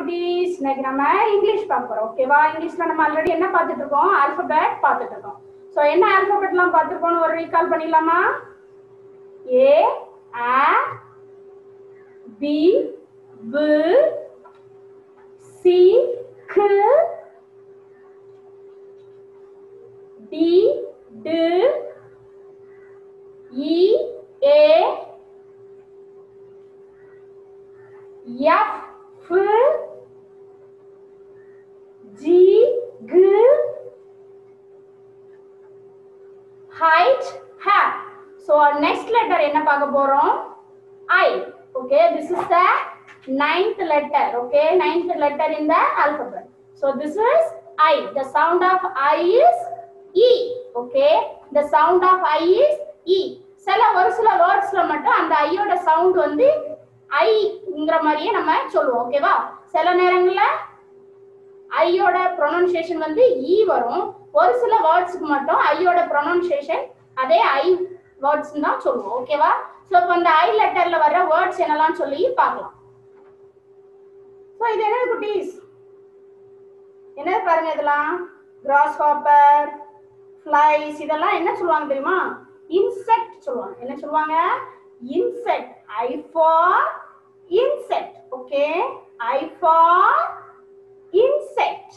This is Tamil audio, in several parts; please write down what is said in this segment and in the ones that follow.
குட்டீஸ் இன்னைக்கு நம்ம இங்கிலீஷ் பார்க்க போறோம் ஓகேவா இங்கிலீஷ்ல நம்ம ஆல்ரெடி என்ன பார்த்துட்டு இருக்கோம் ஆல்பபெட் பார்த்துட்டு இருக்கோம் ஸோ என்ன ஆல்பபெட்லாம் பார்த்துருக்கோம்னு ஒரு ரீகால் பண்ணிடலாமா ஏ ஆ பி வு சி கு டி டு இ ஏ எஃப் ஃபு ஜி கு ஹைட் ஹேர் ஸோ நெக்ஸ்ட் லெட்டர் என்ன பார்க்க போறோம் I okay this is the ninth letter okay ninth letter in the alphabet so this is i the sound of i is e okay the sound of i is e சில ஒரு சில வேர்ட்ஸ்ல மட்டும் அந்த ஐயோட சவுண்ட் வந்து ஐங்கிற மாதிரியே நம்ம சொல்லுவோம் ஓகேவா சில நேரங்கள்ல ஐயோட ப்ரொனன்சியேஷன் வந்து இ வரும் ஒரு சில வேர்ட்ஸ்க்கு மட்டும் ஐயோட ப்ரொனன்சியேஷன் அதே ஐ வேர்ட்ஸ் தான் சொல்லுவோம் ஓகேவா ஸோ இப்போ இந்த ஐ லெட்டர்ல வர வேர்ட்ஸ் என்னலாம் சொல்லி பார்க்கலாம் ஸோ இது என்னது குட்டீஸ் என்னது பாருங்க இதெல்லாம் கிராஸ் ஹாப்பர் ஃப்ளைஸ் இதெல்லாம் என்ன சொல்லுவாங்க தெரியுமா இன்செக்ட் சொல்லுவாங்க என்ன சொல்லுவாங்க insect I for insect okay I for insect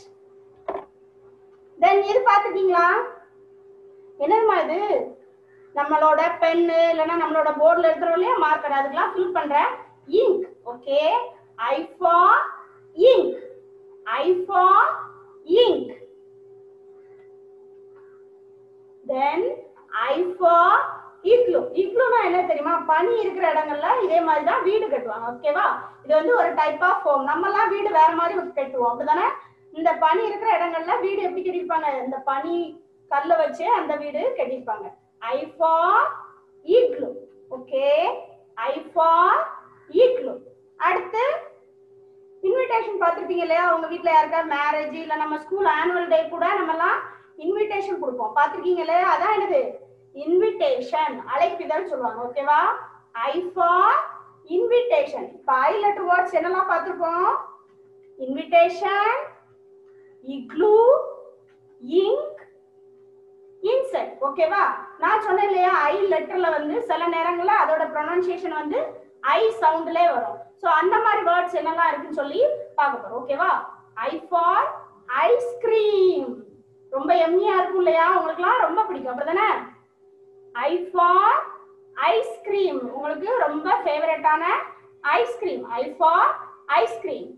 then இது பார்த்துட்டீங்களா என்னதுமா இது நம்மளோட பென்னு இல்லைன்னா நம்மளோட போர்டில் இருக்கிறோம் இல்லையா மார்க்கர் அதுக்கெல்லாம் ஃபில் பண்ற ink okay I for ink I for ink then I for igloo இக்லுனா என்ன தெரியுமா பனி இருக்கிற இடங்கள்ல இதே மாதிரி தான் வீடு கட்டுவாங்க ஓகேவா இது வந்து ஒரு டைப் ஆஃப் ஹோம் நம்மலாம் வீடு வேற மாதிரி கட்டுவோம் அப்படிதானே இந்த பனி இருக்கிற இடங்கள்ல வீடு எப்படி கட்டியிருப்பாங்க இந்த பனி கல்ல வச்சு அந்த வீடு கட்டியிருப்பாங்க I for igloo okay I for igloo அடுத்து இன்விடேஷன் பார்த்துருப்பீங்க இல்லையா உங்க வீட்ல யாருக்கா மேரேஜ் இல்ல நம்ம ஸ்கூல் ஆனுவல் டே கூட நம்மலாம் இன்விடேஷன் கொடுப்போம் பார்த்துருக்கீங்க இல்லையா அதான் என்னது இன்விடேஷன் அழைப்பிதழ் சொல்லுவாங்க ஓகேவா ஐ ஃபார் இன்விடேஷன் இப்போ ஐ லெட்டர் வேர்ட்ஸ் என்னெல்லாம் பார்த்துருப்போம் இன்விடேஷன் இக்ளூ இங்க் இன்செக்ட் ஓகேவா நான் சொன்னேன் இல்லையா ஐ லெட்டர்ல வந்து சில நேரங்கள்ல அதோட ப்ரொனன்சியேஷன் வந்து ஐ சவுண்ட்லே வரும் ஸோ அந்த மாதிரி வேர்ட்ஸ் என்னெல்லாம் இருக்குன்னு சொல்லி பார்க்க போறோம் ஓகேவா ஐ ஃபார் ஐஸ்கிரீம் ரொம்ப எம்மியா இருக்கும் இல்லையா உங்களுக்குலாம் ரொம்ப பிடிக்கும் அப்படிதானே ஐ ஃபார் ஐஸ்கிரீம் உங்களுக்கு ரொம்ப ஃபேவரட்டான ஐஸ்கிரீம் ஐ ஃபார் ஐஸ்கிரீம்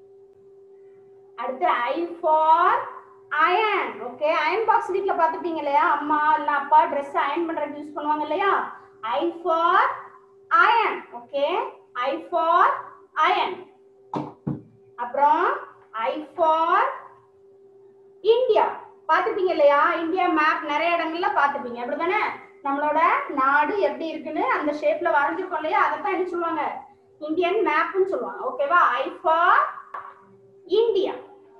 அடுத்து I for iron okay iron box வீட்ல பார்த்துப்பீங்க இல்லையா அம்மா இல்ல அப்பா ட்ரெஸ் அயன் பண்றதுக்கு யூஸ் பண்ணுவாங்க இல்லையா I for iron okay I for iron அப்புறம் ஐ ஃபார் இந்தியா பார்த்துப்பீங்க இல்லையா இந்தியா மேப் நிறைய இடங்கள்ல பார்த்துப்பீங்க அப்படிதானே நம்மளோட நாடு எப்படி இருக்குன்னு அந்த ஷேப்ல வரைஞ்சிருக்கோம் இல்லையா அதைத்தான் என்ன சொல்லுவாங்க இந்தியன் மேப்னு சொல்லுவாங்க ஓகேவா ஐ ஃபார் இந்தியா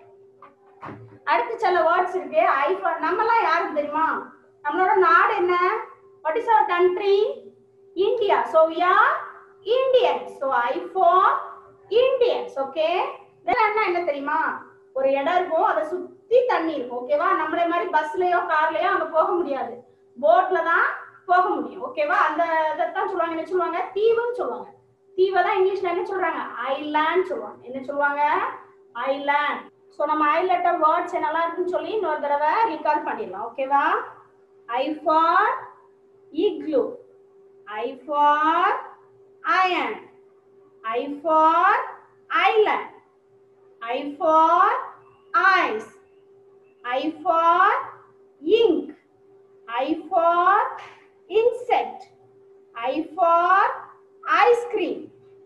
அடுத்து சில வேர்ட்ஸ் இருக்கு ஐ ஃபார் நம்மலாம் யாருக்கு தெரியுமா நம்மளோட நாடு என்ன what is our country India so we are Indians so I for Indians okay இதெல்லாம் என்ன தெரியுமா ஒரு இடம் இருக்கும் அதை சுத்தி தண்ணி இருக்கும் ஓகேவா நம்மளே மாதிரி பஸ்லயோ கார்லயோ அங்க போக முடியாது போட்ல தான் போக முடியும் ஓகேவா அந்த இதைத்தான் சொல்லுவாங்க என்ன சொல்லுவாங்க தீவுன்னு சொல்லுவாங்க தீவை தான் இங்கிலீஷ்ல என்ன சொல்றாங்க ஐலாண்ட் சொல்லுவாங்க என்ன சொல்லுவாங்க ஐலாண்ட் ஸோ நம்ம ஐ லெட்டர் வேர்ட்ஸ் என்னெல்லாம் இருக்குன்னு சொல்லி இன்னொரு தடவை ரீகால் பண்ணிடலாம் ஓகேவா I for igloo I for iron I for island I for ice I for ink I for insect I for ice cream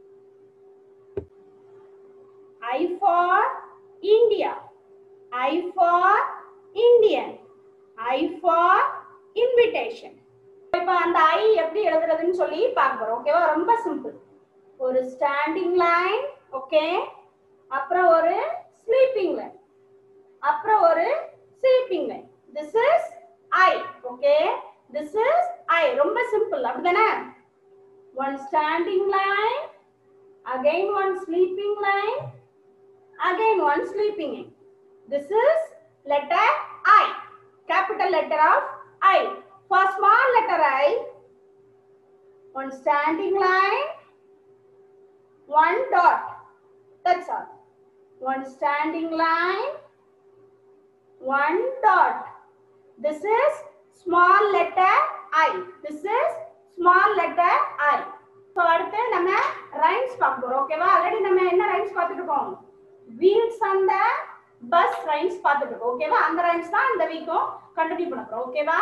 I for India I for Indian I for invitation இப்போ அந்த ஐ எப்படி எழுதுறதுன்னு சொல்லி பார்க்க போறோம் ஓகேவா ரொம்ப சிம்பிள் ஒரு ஸ்டாண்டிங் லைன் ஓகே அப்புறம் ஒரு ஸ்லீப்பிங் லைன் அப்புறம் ஒரு sleeping line this is I okay this is I ரொம்ப சிம்பிள் அப்படிதானே one standing line again one sleeping line again one sleeping in this is letter i capital letter of i for small letter i one standing line one dot that's all one standing line one dot this is small letter i this is small letter i so அடுத்து நம்ம ரைம்ஸ் பார்க்க போறோம் ஓகேவா ஆல்ரெடி நம்ம என்ன ரைம்ஸ் பார்த்துட்டு இருக்கோம் வீல்ஸ் அந்த பஸ் ரைம்ஸ் பார்த்துட்டு இருக்கோம் ஓகேவா அந்த ரைம்ஸ் தான் இந்த வீக்கும் கண்டினியூ பண்ண போறோம் ஓகேவா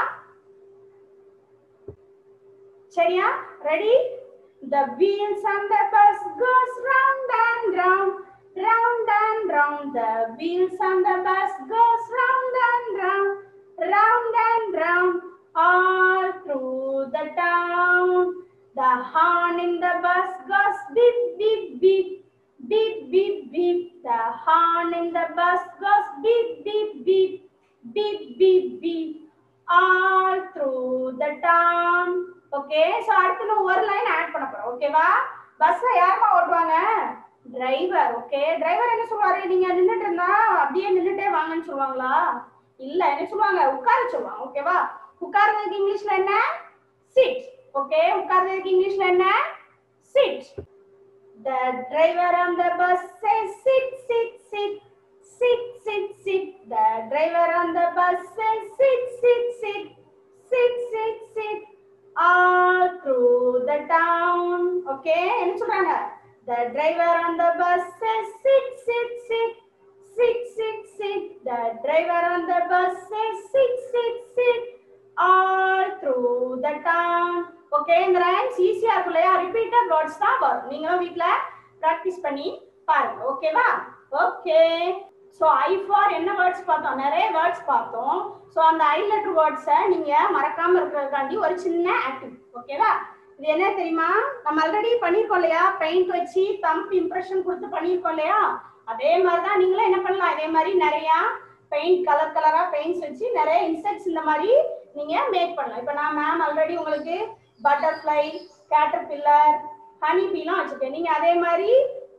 சரியா ready The wheels on the bus goes round and round, round and round. The wheels on the bus goes round and round, round and round, all through the town. The horn in the bus goes beep, beep, beep, beep, beep, beep. The horn in the bus goes beep, beep, beep, beep, beep, beep, all through the town. Okay so அடுத்து நம்ம ஒரு லைன் ஆட் பண்ண போறோம் ஓகேவா பஸ்ல யாருமா ஓட்டுவாங்க டிரைவர் ஓகே டிரைவர் என்ன சொல்லுவாரு நீங்க நின்னுட்டு இருந்தா அப்படியே நின்னுட்டே வாங்கன்னு சொல்லுவாங்களா இல்ல என்ன சொல்லுவாங்க உட்கார சொல்லுவாங்க ஓகேவா உட்கார்றதுக்கு இங்கிலீஷ்ல என்ன சிட் ஓகே உட்கார்றதுக்கு இங்கிலீஷ்ல என்ன sit The driver on the bus says sit, sit, sit, sit, sit, sit. The driver on the bus says sit, sit, sit, sit, sit, sit. All through the town. Okay, என்ன சொல்றாங்க? The driver on the bus says sit, sit, sit, sit, sit, sit. The driver on the bus says sit, sit, sit. all through the town. Okay இந்த ரைம்ஸ் ஈஸியா இருக்கும் இல்லையா ரிப்பீட்டட் வேர்ட்ஸ் தான் வரும் நீங்களும் வீட்ல பிராக்டிஸ் பண்ணி பாருங்க ஓகேவா ஓகே ஸோ ஐ ஃபார் என்ன வேர்ட்ஸ் பார்த்தோம் நிறைய வேர்ட்ஸ் பார்த்தோம் ஸோ அந்த ஐ லெட்டர் வேர்ட்ஸை நீங்க மறக்காம இருக்கிறதுக்காண்டி ஒரு சின்ன ஆக்டிவ் ஓகேவா இது என்ன தெரியுமா நம்ம ஆல்ரெடி பண்ணியிருக்கோம் இல்லையா பெயிண்ட் வச்சு தம்ப் இம்ப்ரெஷன் கொடுத்து பண்ணியிருக்கோம் இல்லையா அதே மாதிரி தான் நீங்களும் என்ன பண்ணலாம் இதே மாதிரி நிறையா பெயிண்ட் கலர் கலரா பெயிண்ட்ஸ் வச்சு நிறைய இன்செக்ட்ஸ் இந்த மாதிரி நீங்க மேக் பண்ணலாம் இப்போ நான் மேம் ஆல்ரெடி உங்களுக்கு பட்டர்ஃப்ளை கேட்டர் பில்லர் ஹனி பீலாம் வச்சிருக்கேன் நீங்க அதே மாதிரி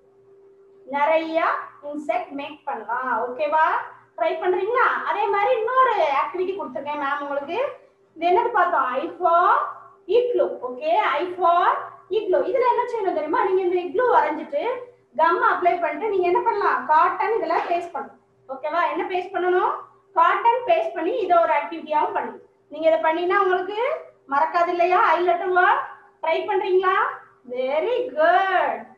நிறைய இன்செக்ட் மேக் பண்ணலாம் ஓகேவா ட்ரை பண்றீங்களா அதே மாதிரி இன்னொரு ஆக்டிவிட்டி கொடுத்துருக்கேன் மேம் உங்களுக்கு இது என்னது பார்த்தோம் I for igloo okay I for igloo இதுல என்ன செய்யணும் தெரியுமா நீங்க இந்த இக்லோ வரைஞ்சிட்டு கம் அப்ளை பண்ணிட்டு நீங்க என்ன பண்ணலாம் காட்டன் இதுல பேஸ்ட் பண்ணணும் ஓகேவா என்ன பேஸ்ட் பண்ணணும் காட்டன் பேஸ்ட் பண்ணி இதை ஒரு ஆக்டிவிட்டியாவும் பண்ணி நீங்க இதை பண்ணினா உங்களுக்கு மறக்காது இல்லையா ஐ லெட்டர் ட்ரை பண்றீங்களா வெரி குட்